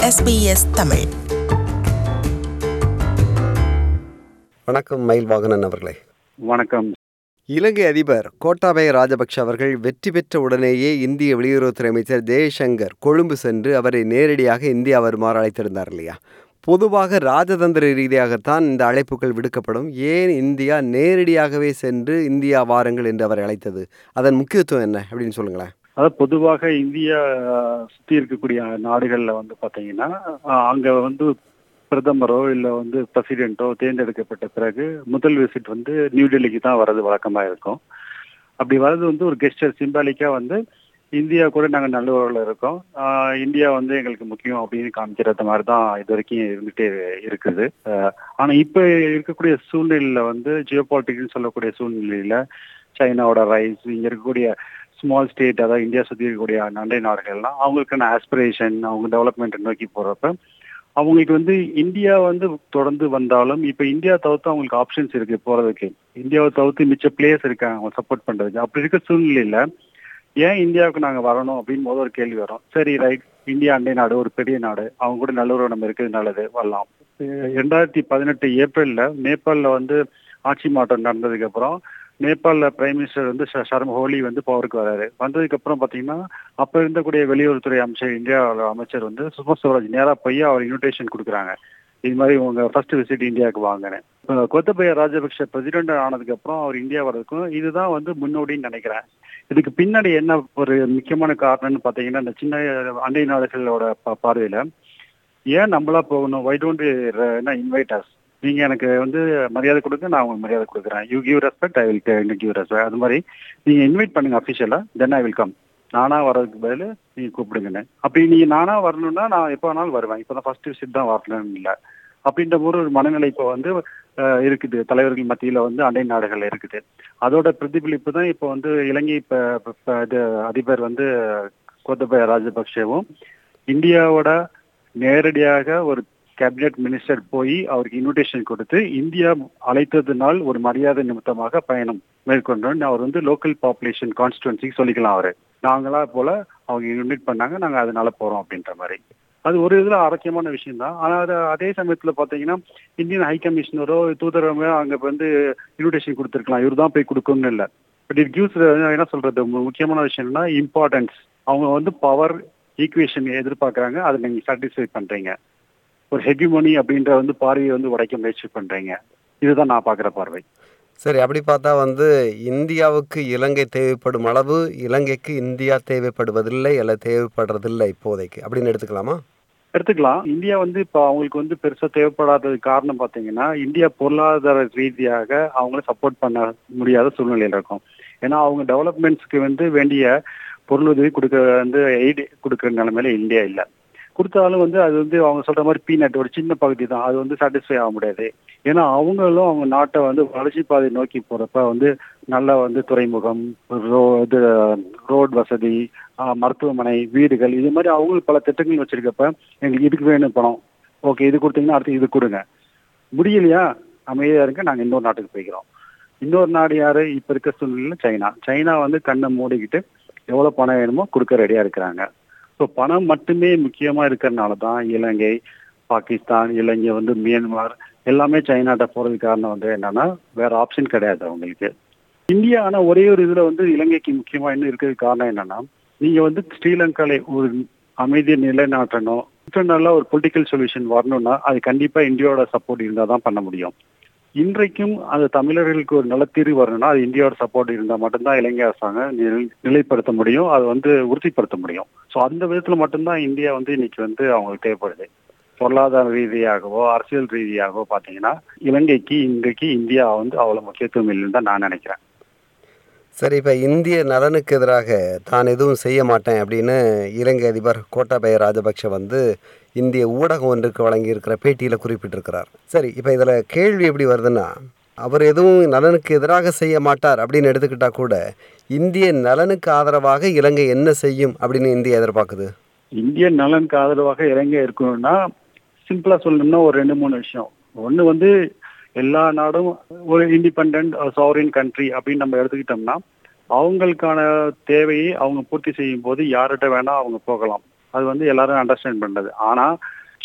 SBS Tamil வணக்கம் மயில் வாகனன் அவர்களே வணக்கம் இலங்கை அதிபர் கோட்டாபய ராஜபக்ஷ அவர்கள் வெற்றி பெற்ற உடனேயே இந்திய வெளியுறவுத்துறை அமைச்சர் ஜெய்சங்கர் கொழும்பு சென்று அவரை நேரடியாக இந்தியா வருமாறு அழைத்திருந்தார் இல்லையா பொதுவாக ராஜதந்திர ரீதியாகத்தான் இந்த அழைப்புகள் விடுக்கப்படும் ஏன் இந்தியா நேரடியாகவே சென்று இந்தியா வாருங்கள் என்று அவரை அழைத்தது அதன் முக்கியத்துவம் என்ன அப்படின்னு சொல்லுங்களேன் அதாவது பொதுவாக இந்தியா அஹ், சுத்தி இருக்கக்கூடிய நாடுகள்ல வந்து பாத்தீங்கன்னா அஹ், அங்க வந்து பிரதமரோ இல்ல வந்து பிரசிடென்ட்டோ தேர்ந்தெடுக்கப்பட்ட பிறகு முதல் விசிட் வந்து நியூ டெல்லிக்கு தான் வர்றது வழக்கமா இருக்கும் அப்படி வர்றது வந்து ஒரு கெஸ்டர் சிம்பாலிக்கா வந்து இந்தியா கூட நாங்க நல்ல உறவுல இருக்கோம் ஆஹ், இந்தியா வந்து எங்களுக்கு முக்கியம் அப்படின்னு காமிக்கிறது மாதிரி தான் இது வரைக்கும் இருந்துட்டே இருக்குது ஆஹ், ஆனா இப்ப இருக்கக்கூடிய சூழ்நிலையில வந்து ஜியோ சொல்லக்கூடிய சூழ்நிலையில சைனாவோட ரைஸ் இங்க இருக்கக்கூடிய ஸ்மால் ஸ்டேட் அதாவது இந்தியா சுத்தி இருக்கக்கூடிய நண்டை நாடுகள்லாம் அவங்களுக்கான ஆஸ்பிரேஷன் அவங்க டெவலப்மெண்ட் நோக்கி போறப்ப அவங்களுக்கு வந்து இந்தியா வந்து தொடர்ந்து வந்தாலும் இப்ப இந்தியா தவிர்த்து அவங்களுக்கு ஆப்ஷன்ஸ் இருக்கு போறதுக்கு இந்தியாவை தவிர்த்து மிச்ச பிளேயர்ஸ் இருக்காங்க அவங்க சப்போர்ட் பண்றதுக்கு அப்படி இருக்க சூழ்நிலையில ஏன் இந்தியாவுக்கு நாங்க வரணும் அப்படின்னு முதல் ஒரு கேள்வி வரும் சரி ரைட் இந்தியா அண்டை நாடு ஒரு பெரிய நாடு அவங்க கூட நல்லுறவு நம்ம இருக்கிறது நல்லது வரலாம் அஹ் ரெண்டாயிரத்தி பதினெட்டு ஏப்ரல்ல நேபாளில் வந்து ஆட்சி மாற்றம் நடந்ததுக்கு அப்புறம் நேபாளில் பிரைம் மினிஸ்டர் வந்து ஷ- ஷர்ம் ஹோலி வந்து பவருக்கு வராரு வந்ததுக்கு அப்புறம் பாத்தீங்கன்னா அப்ப இருந்தக்கூடிய வெளியுறவுத்துறை அமைச்சர் இந்தியாவோட அமைச்சர் வந்து சுஷ்மா ஸ்வராஜ் நேரா போய் அவர் இன்விடேஷன் கொடுக்குறாங்க இது மாதிரி உங்க ஃபர்ஸ்ட் விசிட் இந்தியாவுக்கு வாங்கினேன் கோத்தபய ராஜபக்ஷ பிரசிடென்ட் ஆனதுக்கு அப்புறம் அவர் இந்தியா வர்றதுக்கும் இதுதான் வந்து முன்னோடின்னு நினைக்கிறேன் இதுக்கு பின்னாடி என்ன ஒரு முக்கியமான காரணம்னு பாத்தீங்கன்னா இந்த சின்ன அண்டை நாடுகளோட பா- பார்வையில ஏன் நம்மளா போகணும் வை டோன்ட் என்ன இன்வைட் அஸ் நீங்க எனக்கு வந்து மரியாதை கொடுங்க நான் உங்களுக்கு மரியாதை கொடுக்குறேன் you give respect I will give respect அது மாதிரி நீங்க இன்வைட் பண்ணுங்க அஃபிஷியலா தென் ஐ வில் கம் நானா வர்றதுக்கு பதில் நீங்க கூப்பிடுங்கன்னு அப்படி நீங்க நானா வரணும்னா நான் எப்போ வேணாலும் வருவேன் இப்போ தான் ஃபர்ஸ்ட் விசிட் தான் வரணும்னு இல்லை அப்படின்ற ஒரு ஒரு மனநிலை இப்போ வந்து அஹ், இருக்குது தலைவர்கள் மத்தியில வந்து அண்டை நாடுகள்ல இருக்குது அதோட பிரதிபலிப்பு தான் இப்போ வந்து இலங்கை இப்ப இப்ப- இப்ப இது அதிபர் வந்து கோத்தபய ராஜபக்சேவும் இந்தியாவோட நேரடியாக ஒரு கேபினெட் மினிஸ்டர் போய் அவருக்கு இன்விடேஷன் கொடுத்து இந்தியா அழைத்ததுனால் ஒரு மரியாதை நிமித்தமாக பயணம் மேற்கொண்டோம் அவர் வந்து லோக்கல் பாப்புலேஷன் கான்ஸ்டுவன்சிக்கு சொல்லிக்கலாம் அவரு நாங்களா போல அவங்க இன்வைட் பண்ணாங்க நாங்க அதனால போறோம் அப்படின்ற மாதிரி அது ஒரு இதுல ஆரோக்கியமான விஷயம் தான் ஆனா அது அதே சமயத்துல பாத்தீங்கன்னா இந்தியன் ஹை கமிஷனரோ தூதரவங்க அங்க வந்து இன்விடேஷன் கொடுத்துருக்கலாம் இவர் தான் போய் கொடுக்கணும்னு இல்லை பட் இட் கிவ்ஸ் என்ன சொல்றது மு- முக்கியமான விஷயம் என்னன்னா இம்பார்ட்டன்ஸ் அவங்க வந்து பவர் ஈக்குவேஷன் எதிர்பார்க்கறாங்க அதை நீங்க சாட்டிஸ்ஃபை பண்றீங்க ஒரு ஹெகிமோனி அப்படின்ற வந்து பார்வையை வந்து உடைக்க முயற்சி பண்றீங்க இதுதான் நான் பாக்குற பார்வை சரி அப்படி பார்த்தா வந்து இந்தியாவுக்கு இலங்கை தேவைப்படும் அளவு இலங்கைக்கு இந்தியா தேவைப்படுவதில்லை அல்ல தேவைப்படுறதில்லை இப்போதைக்கு அப்படின்னு எடுத்துக்கலாமா எடுத்துக்கலாம் இந்தியா வந்து இப்போ அவங்களுக்கு வந்து பெருசா தேவைப்படாதது காரணம் பாத்தீங்கன்னா இந்தியா பொருளாதார ரீதியாக அவங்கள சப்போர்ட் பண்ண முடியாத சூழ்நிலையில இருக்கும் ஏன்னா அவங்க டெவலப்மெண்ட்ஸ்க்கு வந்து வேண்டிய பொருளுதவி கொடுக்க வந்து எய்டு கொடுக்குற நிலைமையில இந்தியா இல்ல கொடுத்தாலும் வந்து அது வந்து அவங்க சொல்ற மாதிரி பீனட் ஒரு சின்ன பகுதி தான் அது வந்து சாட்டிஸ்ஃபை ஆக முடியாது ஏன்னா அவங்களும் அவங்க நாட்டை வந்து வளர்ச்சி பாதை நோக்கி போறப்ப வந்து நல்ல வந்து துறைமுகம் ரோ இது ரோட் வசதி ஆஹ், மருத்துவமனை வீடுகள் இது மாதிரி அவங்களுக்கு பல திட்டங்கள் வச்சிருக்கப்ப எங்களுக்கு இதுக்கு வேணும் பணம் ஓகே இது கொடுத்தீங்கன்னா அடுத்து இது கொடுங்க முடியலையா அமைதியா இருங்க நாங்க இன்னொரு நாட்டுக்கு போய்க்கிறோம் இன்னொரு நாடு யாரு இப்ப இருக்க சூழ்நிலையில சைனா சைனா வந்து கண்ணை மூடிக்கிட்டு எவ்வளவு பணம் வேணுமோ கொடுக்க ரெடியா இருக்கிறாங்க ஸோ பணம் மட்டுமே முக்கியமா இருக்கிறதுனால தான் இலங்கை பாகிஸ்தான் இலங்கை வந்து மியான்மர் எல்லாமே சைனாட்ட போறதுக்கு காரணம் வந்து என்னன்னா வேற ஆப்ஷன் கிடையாது அவங்களுக்கு இந்தியா ஆனா ஒரே ஒரு இதுல வந்து இலங்கைக்கு முக்கியமா என்ன இருக்கிறதுக்கு காரணம் என்னன்னா நீங்க வந்து ஸ்ரீலங்கால ஒரு அமைதியை நிலைநாட்டணும் இன்டர்னலா ஒரு பொலிட்டிக்கல் சொல்யூஷன் வரணும்னா அது கண்டிப்பா இந்தியாவோட சப்போர்ட் இருந்தா தான் பண்ண முடியும் இன்றைக்கும் அது தமிழர்களுக்கு ஒரு நல்ல தீர்வு வரணும்னா அது இந்தியாவோட சப்போர்ட் இருந்தா மட்டும்தான் இலங்கை அரசாங்கம் நிலை- நிலைப்படுத்த முடியும் அதை வந்து உறுதிப்படுத்த முடியும் ஸோ அந்த விதத்துல மட்டும்தான் இந்தியா வந்து இன்னைக்கு வந்து அவங்களுக்கு தேவைப்படுது பொருளாதார ரீதியாகவோ அரசியல் ரீதியாகவோ பாத்தீங்கன்னா இலங்கைக்கு இன்றைக்கு இந்தியா வந்து அவ்வளவு முக்கியத்துவம் இல்லைன்னு தான் நான் நினைக்கிறேன் சரி இப்போ இந்திய நலனுக்கு எதிராக தான் எதுவும் செய்ய மாட்டேன் அப்படின்னு இலங்கை அதிபர் கோட்டாபய ராஜபக்ஷ வந்து இந்திய ஊடகம் ஒன்றுக்கு வழங்கியிருக்கிற பேட்டியில் குறிப்பிட்டிருக்கிறார் சரி இப்போ இதில் கேள்வி எப்படி வருதுன்னா அவர் எதுவும் நலனுக்கு எதிராக செய்ய மாட்டார் அப்படின்னு எடுத்துக்கிட்டா கூட இந்திய நலனுக்கு ஆதரவாக இலங்கை என்ன செய்யும் அப்படின்னு இந்தியா எதிர்பார்க்குது இந்திய நலனுக்கு ஆதரவாக இலங்கை இருக்கணும்னா சிம்பிளா சொல்லணும்னா ஒரு ரெண்டு மூணு விஷயம் ஒண்ணு வந்து எல்லா நாடும் ஒரு இண்டிபெண்ட் சாவரின் கண்ட்ரி அப்படின்னு நம்ம எடுத்துக்கிட்டோம்னா அவங்களுக்கான தேவையை அவங்க பூர்த்தி செய்யும் போது யார்கிட்ட வேணா அவங்க போகலாம் அது வந்து எல்லாரும் அண்டர்ஸ்டாண்ட் பண்றது ஆனா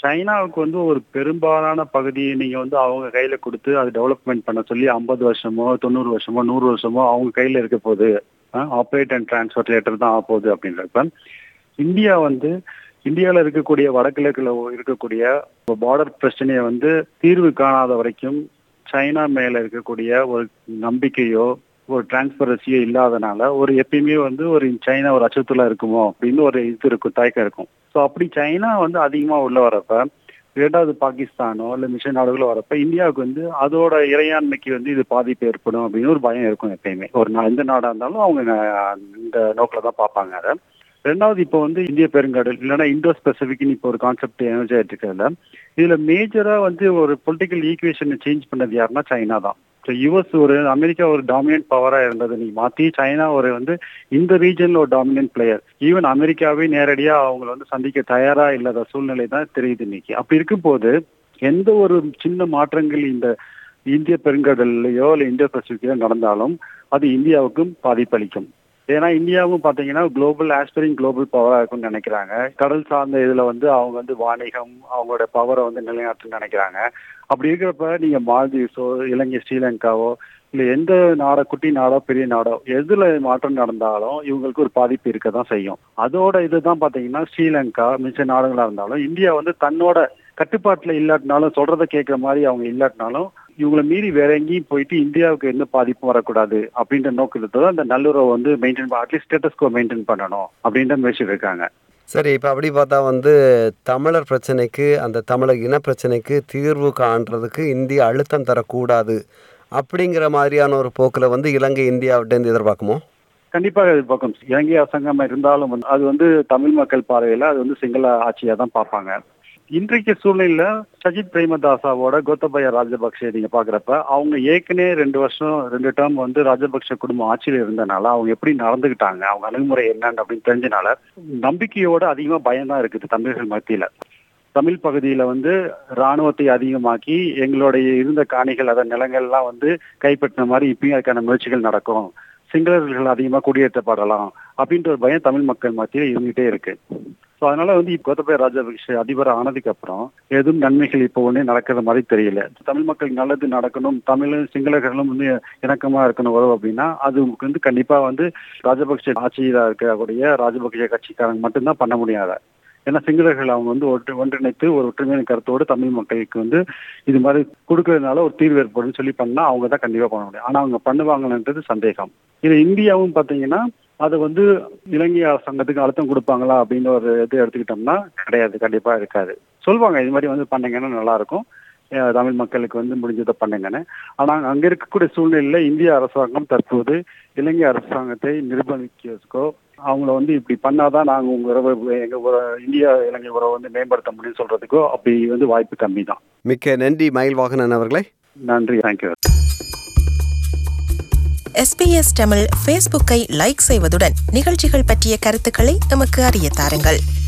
சைனாவுக்கு வந்து ஒரு பெரும்பாலான பகுதியை நீங்க வந்து அவங்க கையில கொடுத்து அது டெவலப்மெண்ட் பண்ண சொல்லி ஐம்பது வருஷமோ தொண்ணூறு வருஷமோ நூறு வருஷமோ அவங்க கையில இருக்க போகுது ஆப்ரேட் அண்ட் டிரான்ஸ்ஃபர் லேட்டர் தான் ஆக போகுது அப்படின்றப்ப இந்தியா வந்து இந்தியாவில் இருக்கக்கூடிய வடகிழக்குல இருக்கக்கூடிய பார்டர் பிரச்சனையை வந்து தீர்வு காணாத வரைக்கும் சைனா மேல இருக்கக்கூடிய ஒரு நம்பிக்கையோ ஒரு டிரான்ஸ்பரன்சியோ இல்லாதனால ஒரு எப்பயுமே வந்து ஒரு சைனா ஒரு அச்சுறுத்தலா இருக்குமோ அப்படின்னு ஒரு இது இருக்கும் தயக்கம் இருக்கும் ஸோ அப்படி சைனா வந்து அதிகமா உள்ள வரப்ப இரண்டாவது பாகிஸ்தானோ இல்ல மிஷன் நாடுகளோ வரப்ப இந்தியாவுக்கு வந்து அதோட இறையாண்மைக்கு வந்து இது பாதிப்பு ஏற்படும் அப்படின்னு ஒரு பயம் இருக்கும் எப்பயுமே ஒரு நா- எந்த நாடா இருந்தாலும் அவங்க ந- இந்த நோக்கில தான் பார்ப்பாங்க அதை ரெண்டாவது இப்போ வந்து இந்திய பெருங்கடல் இல்லைன்னா இந்தோ ஸ்பெசிபிக்னு இப்போ ஒரு கான்செப்ட் எனர்ஜி ஆயிட்டு இருக்கிறதுல இதுல மேஜரா வந்து ஒரு பொலிட்டிக்கல் ஈக்குவேஷனை சேஞ்ச் பண்ணது யாருன்னா சைனா தான் ஸோ யுஎஸ் ஒரு அமெரிக்கா ஒரு டாமினன்ட் பவரா இருந்தது நீ மாத்தி சைனா ஒரு வந்து இந்த ரீஜன்ல ஒரு டாமினன்ட் பிளேயர் ஈவன் அமெரிக்காவே நேரடியா அவங்கள வந்து சந்திக்க தயாரா இல்லாத சூழ்நிலை தான் தெரியுது இன்னைக்கு அப்படி இருக்கும்போது எந்த ஒரு சின்ன மாற்றங்கள் இந்த இந்திய பெருங்கடல்லையோ இல்லை இந்திய பசிபிக்லயோ நடந்தாலும் அது இந்தியாவுக்கும் பாதிப்பளிக்கும் ஏன்னா இந்தியாவும் பாத்தீங்கன்னா குளோபல் ஆஸ்பிரிங் குளோபல் பவரா இருக்கும்னு நினைக்கிறாங்க கடல் சார்ந்த இதுல வந்து அவங்க வந்து வாணிகம் அவங்களோட பவரை வந்து நிலைநாட்டுன்னு நினைக்கிறாங்க அப்படி இருக்கிறப்ப நீங்க மால்தீவ்ஸோ இலங்கை ஸ்ரீலங்காவோ இல்ல எந்த நாடோ குட்டி நாடோ பெரிய நாடோ எதுல மாற்றம் நடந்தாலும் இவங்களுக்கு ஒரு பாதிப்பு இருக்க தான் செய்யும் அதோட இதுதான் பாத்தீங்கன்னா ஸ்ரீலங்கா மிச்ச நாடுகளா இருந்தாலும் இந்தியா வந்து தன்னோட கட்டுப்பாட்டுல இல்லாட்டினாலும் சொல்றதை கேட்கிற மாதிரி அவங்க இல்லாட்டினாலும் இவங்களை மீறி வேற எங்கேயும் போயிட்டு இந்தியாவுக்கு எந்த பாதிப்பும் வரக்கூடாது அப்படின்ற நோக்கத்துல அந்த நல்லுறவை வந்து மெயின்டைன் அட்லீஸ்ட் ஸ்டேட்டஸ்கோ மெயின்டைன் பண்ணணும் அப்படின்ற முயற்சி இருக்காங்க சரி இப்போ அப்படி பார்த்தா வந்து தமிழர் பிரச்சனைக்கு அந்த தமிழர் இன பிரச்சனைக்கு தீர்வு காண்றதுக்கு இந்தியா அழுத்தம் தரக்கூடாது அப்படிங்கிற மாதிரியான ஒரு போக்கில் வந்து இலங்கை இந்தியாவிட்டேருந்து எதிர்பார்க்குமோ கண்டிப்பாக எதிர்பார்க்கும் இலங்கை அரசாங்கம் இருந்தாலும் வந்து அது வந்து தமிழ் மக்கள் பார்வையில அது வந்து சிங்கள ஆட்சியா தான் பார்ப்பாங்க இன்றைக்கு சூழ்நிலையில சஜித் பிரேமதாசாவோட கோத்தபய ராஜபக்சே நீங்க பாக்குறப்ப அவங்க ஏற்கனவே ரெண்டு வருஷம் ரெண்டு டேர்ம் வந்து ராஜபக்ச குடும்பம் ஆட்சியில இருந்தனால அவங்க எப்படி நடந்துகிட்டாங்க அவங்க அணுகுமுறை என்னன்னு அப்படின்னு தெரிஞ்சனால நம்பிக்கையோட அதிகமா பயம் தான் இருக்குது தமிழர்கள் மத்தியில தமிழ் பகுதியில வந்து ராணுவத்தை அதிகமாக்கி எங்களுடைய இருந்த காணிகள் அதன் நிலங்கள்லாம் வந்து கைப்பற்றின மாதிரி இப்பயும் அதுக்கான முயற்சிகள் நடக்கும் சிங்களர்கள் அதிகமா குடியேற்றப்படலாம் அப்படின்ற ஒரு பயம் தமிழ் மக்கள் மத்தியில் இருந்துகிட்டே இருக்கு ஸோ அதனால வந்து இப்ப கோத்தபய ராஜபக்ஷ அதிபர் ஆனதுக்கு அப்புறம் எதுவும் நன்மைகள் இப்போ ஒண்ணே நடக்கிற மாதிரி தெரியல தமிழ் மக்களுக்கு நல்லது நடக்கணும் தமிழும் சிங்களர்களும் வந்து இணக்கமா இருக்கணும் உறவு அப்படின்னா அது வந்து கண்டிப்பா வந்து ராஜபக்ஷ ஆட்சியில இருக்கக்கூடிய ராஜபக்ஷ கட்சிக்காரங்க மட்டும்தான் பண்ண முடியாத ஏன்னா சிங்களர்கள் அவங்க வந்து ஒன்று ஒன்றிணைத்து ஒரு ஒற்றுமையான கருத்தோடு தமிழ் மக்களுக்கு வந்து இது மாதிரி கொடுக்கறதுனால ஒரு தீர்வு ஏற்படும் சொல்லி பண்ணா அவங்க தான் கண்டிப்பா பண்ண முடியும் ஆனா அவங்க பண்ணுவாங்கன்றது சந்தேகம் இது இந்தியாவும் பாத்தீங்கன்னா அதை வந்து இலங்கை அரசாங்கத்துக்கு அழுத்தம் கொடுப்பாங்களா அப்படின்னு ஒரு இது எடுத்துக்கிட்டோம்னா கிடையாது கண்டிப்பா இருக்காது சொல்லுவாங்க இது மாதிரி வந்து பண்ணீங்கன்னா நல்லா இருக்கும் அஹ் தமிழ் மக்களுக்கு வந்து முடிஞ்சதை பண்ணுங்கன்னு ஆனா அங்க இருக்கக்கூடிய சூழ்நிலையில இந்திய அரசாங்கம் தற்போது இலங்கை அரசாங்கத்தை நிர்பந்திக்கோ அவங்கள வந்து இப்படி பண்ணாதான் நாங்க உங்க உறவை எங்க உற- இந்தியா இலங்கை உறவை வந்து மேம்படுத்த முடியும்னு சொல்றதுக்கோ அப்படி வந்து வாய்ப்பு கம்மி தான் மிக்க நன்றி மயில் வாகனன் அவர்களே நன்றி தேங்க்யூ எஸ்பிஎஸ் தமிழ் ஃபேஸ்புக்கை லைக் செய்வதுடன் நிகழ்ச்சிகள் பற்றிய கருத்துக்களை எமக்கு அறிய தாருங்கள்